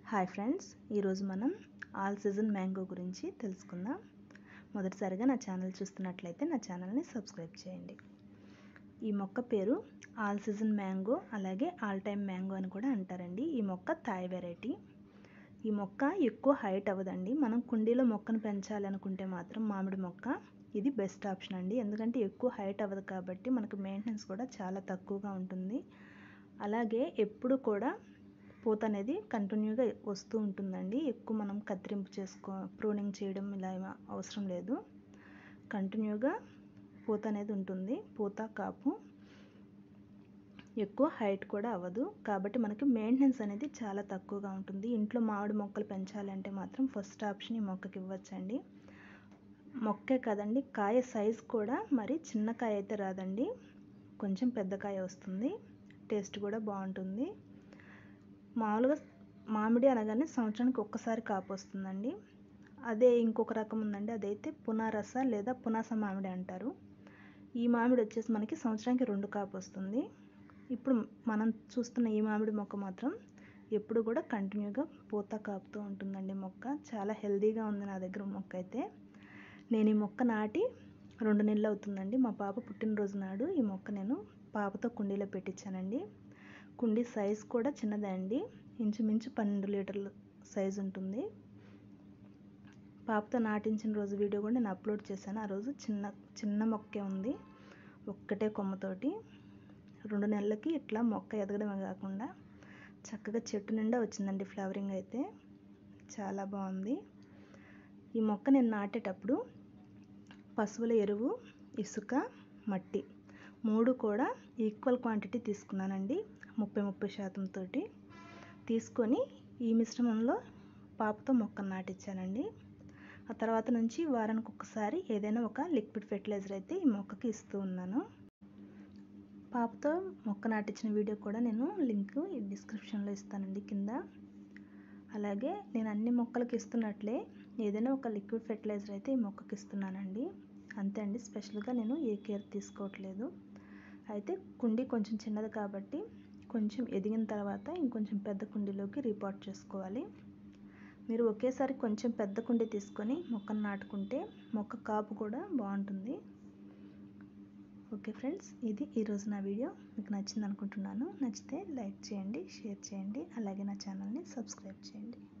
hi friends ఈరోజు మనం all season mango గురించి తెలుసుకుందాం మొదటిసారిగా నా ఛానల్ చూస్తున్నట్లయితే నా ఛానల్ని సబ్స్క్రైబ్ చేయండి ఈ మొక్క పేరు ఆల్ సీజన్ మ్యాంగో అలాగే ఆల్ టైమ్ మ్యాంగో అని కూడా అంటారండి ఈ మొక్క థాయ్ వెరైటీ ఈ మొక్క ఎక్కువ హైట్ అవ్వదండి మనం కుండీలో మొక్కను పెంచాలి అనుకుంటే మాత్రం మామిడి మొక్క ఇది బెస్ట్ ఆప్షన్ అండి ఎందుకంటే ఎక్కువ హైట్ అవ్వదు కాబట్టి మనకు మెయింటెనెన్స్ కూడా చాలా తక్కువగా ఉంటుంది అలాగే ఎప్పుడు కూడా పూత అనేది కంటిన్యూగా వస్తూ ఉంటుందండి ఎక్కువ మనం కత్తిరింపు చేసుకో ప్రూనింగ్ చేయడం ఇలా ఏమీ అవసరం లేదు కంటిన్యూగా పూత అనేది ఉంటుంది పూత కాపు ఎక్కువ హైట్ కూడా అవ్వదు కాబట్టి మనకి మెయింటెనెన్స్ అనేది చాలా తక్కువగా ఉంటుంది ఇంట్లో మామిడి మొక్కలు పెంచాలంటే మాత్రం ఫస్ట్ ఆప్షన్ ఈ మొక్కకి ఇవ్వచ్చండి మొక్కే కదండి కాయ సైజ్ కూడా మరి చిన్న కాయ అయితే రాదండి కొంచెం పెద్ద కాయ వస్తుంది టేస్ట్ కూడా బాగుంటుంది మామూలుగా మామిడి అనగానే సంవత్సరానికి ఒక్కసారి కాపు వస్తుందండి అదే ఇంకొక రకం ఉందండి అదైతే పునారస లేదా పునాస మామిడి అంటారు ఈ మామిడి వచ్చేసి మనకి సంవత్సరానికి రెండు కాపు వస్తుంది ఇప్పుడు మనం చూస్తున్న ఈ మామిడి మొక్క మాత్రం ఎప్పుడు కూడా కంటిన్యూగా పూత కాపుతూ ఉంటుందండి మొక్క చాలా హెల్దీగా ఉంది నా దగ్గర మొక్క అయితే నేను ఈ మొక్క నాటి రెండు నెలలు అవుతుందండి మా పాప పుట్టినరోజు నాడు ఈ మొక్క నేను పాపతో కుండీలో పెట్టించానండి కుండీ సైజ్ కూడా చిన్నదే అండి ఇంచుమించు పన్నెండు లీటర్ల సైజు ఉంటుంది పాపతో నాటించిన రోజు వీడియో కూడా నేను అప్లోడ్ చేశాను ఆ రోజు చిన్న చిన్న మొక్కే ఉంది ఒక్కటే కొమ్మతోటి రెండు నెలలకి ఇట్లా మొక్క ఎదగడమే కాకుండా చక్కగా చెట్టు నిండా వచ్చిందండి ఫ్లవరింగ్ అయితే చాలా బాగుంది ఈ మొక్క నేను నాటేటప్పుడు పశువుల ఎరువు ఇసుక మట్టి మూడు కూడా ఈక్వల్ క్వాంటిటీ తీసుకున్నానండి ముప్పై ముప్పై శాతంతో తీసుకొని ఈ మిశ్రమంలో పాపతో మొక్కను నాటించానండి ఆ తర్వాత నుంచి వారానికి ఒకసారి ఏదైనా ఒక లిక్విడ్ ఫెర్టిలైజర్ అయితే ఈ మొక్కకి ఇస్తూ ఉన్నాను పాపతో మొక్క నాటించిన వీడియో కూడా నేను లింక్ ఈ డిస్క్రిప్షన్లో ఇస్తానండి కింద అలాగే నేను అన్ని మొక్కలకి ఇస్తున్నట్లే ఏదైనా ఒక లిక్విడ్ ఫెర్టిలైజర్ అయితే ఈ మొక్కకి ఇస్తున్నానండి అంతే అండి స్పెషల్గా నేను ఏ కేర్ తీసుకోవట్లేదు అయితే కుండీ కొంచెం చిన్నది కాబట్టి కొంచెం ఎదిగిన తర్వాత ఇంకొంచెం పెద్ద కుండీలోకి రిపోర్ట్ చేసుకోవాలి మీరు ఒకేసారి కొంచెం పెద్ద కుండీ తీసుకొని మొక్కను నాటుకుంటే మొక్క కాపు కూడా బాగుంటుంది ఓకే ఫ్రెండ్స్ ఇది ఈరోజు నా వీడియో మీకు నచ్చింది అనుకుంటున్నాను నచ్చితే లైక్ చేయండి షేర్ చేయండి అలాగే నా ఛానల్ని సబ్స్క్రైబ్ చేయండి